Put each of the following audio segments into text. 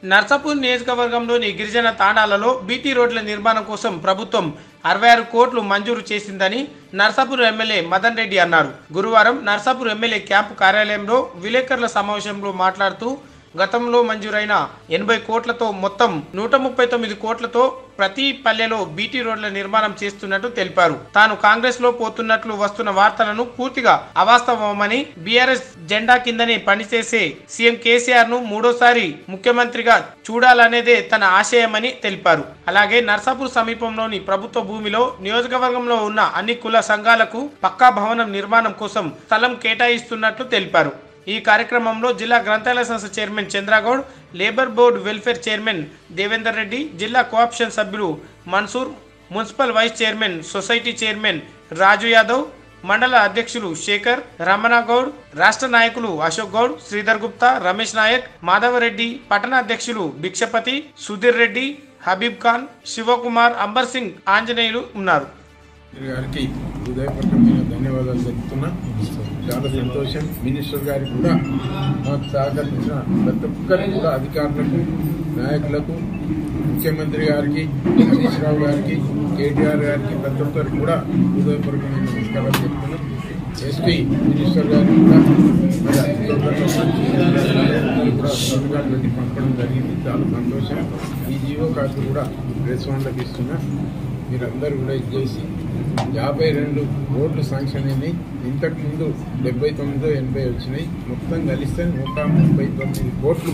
నర్సాపూర్ నియోజకవర్గంలోని గిరిజన తాండాలలో బీటీ రోడ్ల నిర్మాణం కోసం ప్రభుత్వం అరవై ఆరు కోట్లు మంజూరు చేసిందని నర్సాపూర్ ఎమ్మెల్యే మదన్ రెడ్డి అన్నారు గురువారం నర్సాపూర్ ఎమ్మెల్యే క్యాంపు కార్యాలయంలో విలేకరుల సమావేశంలో మాట్లాడుతూ గతంలో మంజూరైన ఎనభై కోట్లతో మొత్తం నూట ముప్పై తొమ్మిది కోట్లతో ప్రతి పల్లెలో బీటీ రోడ్ల నిర్మాణం చేస్తున్నట్టు తెలిపారు తాను కాంగ్రెస్ లో పోతున్నట్లు వస్తున్న వార్తలను పూర్తిగా అవాస్తవమని బీఆర్ఎస్ జెండా కిందనే పనిచేసే సీఎం కేసీఆర్ ను మూడోసారి ముఖ్యమంత్రిగా చూడాలనేదే తన ఆశయమని తెలిపారు అలాగే నర్సాపూర్ సమీపంలోని ప్రభుత్వ భూమిలో నియోజకవర్గంలో ఉన్న అన్ని కుల సంఘాలకు పక్కా భవనం నిర్మాణం కోసం స్థలం కేటాయిస్తున్నట్లు తెలిపారు ఈ కార్యక్రమంలో జిల్లా గ్రంథాలయ సంస్థ chairman Chandragoud labour board welfare chairman Devender Reddy జిల్లా కోఆప్షన్ సభ్యులు Mansoor municipal vice chairman society chairman Raju Yadav మండల అధ్యక్షులు శేఖర్ రమణ గౌడ్ రాష్ట్ర నాయకులు అశోక్ గౌడ్ శ్రీధర్ గుప్తా రమేష్ నాయక్ మాధవరెడ్డి పట్టణ అధ్యక్షులు భిక్షపతి సుధీర్ రెడ్డి హబీబ్ ఖాన్ శివకుమార్ అంబర్ సింగ్ ఆంజనేయులు ఉన్నారు గారికి హృదయపూర్వకమైన ధన్యవాదాలు తెలుపుతున్నా చాలా సంతోషం మినిస్టర్ గారికి కూడా మాకు సహకరించిన ప్రతి ఒక్కరికి కూడా అధికారులకు నాయకులకు ముఖ్యమంత్రి గారికి హరీష్ రావు గారికి కేటీఆర్ గారికి ప్రతి ఒక్కరికి కూడా హృదయపూర్వకమైన నమస్కారాలు చెప్తున్నాం ఎస్పీ మినిస్టర్ గారికి కూడా మరి అతి తొందరలో మంచి అందరికీ కూడా పథకాలు పెట్టి పంపడం జరిగింది చాలా సంతోషం ఈ జీవో కార్డు కూడా ప్రెస్ వాళ్ళకి ఇస్తున్నా మీరందరూ కూడా ఇది చేసి యాభై రెండు రోడ్లు శాంక్షన్ అయినాయి ఇంతకు ముందు డెబ్బై తొమ్మిదో ఎనభై వచ్చినాయి మొత్తం కలిస్తే నూట ముప్పై తొమ్మిది కోట్లు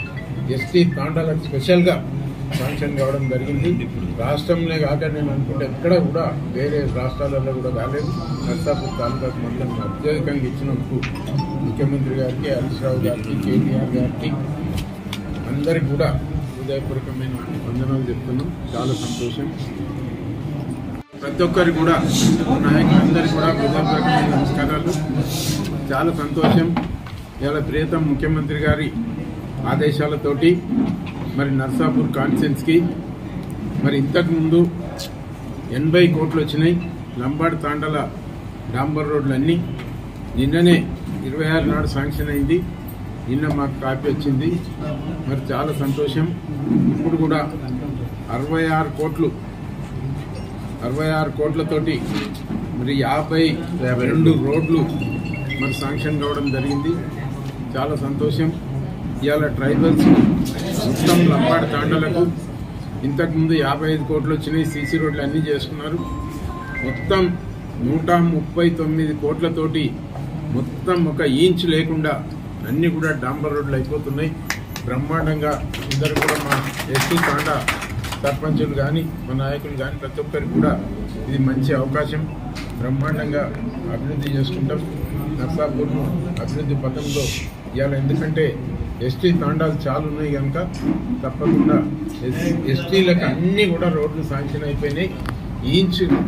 ఎస్టీ తాండాలకు స్పెషల్గా శాంక్షన్ కావడం జరిగింది రాష్ట్రంలో కాక నేను అనుకుంటే ఎక్కడ కూడా వేరే రాష్ట్రాలలో కూడా కాలేదు నర్సాపూర్ తాలూకాకు మొత్తం అత్యధికంగా ఇచ్చినందుకు ముఖ్యమంత్రి గారికి హరీష్ రావు గారికి కేటీఆర్ గారికి అందరికి కూడా హృదయపూర్వకమైన వందనాలు చెప్తున్నాం చాలా సంతోషం ప్రతి ఒక్కరికి కూడా నాయకులందరికీ కూడా హృదయపూర్వకమైన నమస్కారాలు చాలా సంతోషం ఇవాళ ప్రియతం ముఖ్యమంత్రి గారి ఆదేశాలతోటి మరి నర్సాపూర్ కాన్ఫరెన్స్కి మరి ఇంతకుముందు ఎనభై కోట్లు వచ్చినాయి లంబాడ్ తాండల డాంబర్ రోడ్లు అన్నీ నిన్ననే ఇరవై ఆరు నాడు శాంక్షన్ అయింది నిన్న మాకు కాపీ వచ్చింది మరి చాలా సంతోషం ఇప్పుడు కూడా అరవై ఆరు కోట్లు అరవై ఆరు కోట్లతోటి మరి యాభై రెండు రోడ్లు మరి శాంక్షన్ కావడం జరిగింది చాలా సంతోషం ఇవాళ ట్రైబల్స్ మొత్తం లంబాడ తాండలకు ఇంతకుముందు యాభై ఐదు కోట్లు వచ్చినాయి సీసీ రోడ్లు అన్నీ చేసుకున్నారు మొత్తం నూట ముప్పై తొమ్మిది కోట్లతోటి మొత్తం ఒక ఇంచ్ లేకుండా అన్ని కూడా డాంబర్ రోడ్లు అయిపోతున్నాయి బ్రహ్మాండంగా అందరూ కూడా మా ఎస్టీ తాండా సర్పంచులు కానీ మా నాయకులు కానీ ప్రతి ఒక్కరికి కూడా ఇది మంచి అవకాశం బ్రహ్మాండంగా అభివృద్ధి చేసుకుంటాం నర్సాపూర్ను అభివృద్ధి పథంలో ఇవాళ ఎందుకంటే ఎస్టీ తాండాలు చాలా ఉన్నాయి కనుక తప్పకుండా ఎస్టీలకు అన్నీ కూడా రోడ్లు శాంక్షన్ అయిపోయినాయి ఇంచ్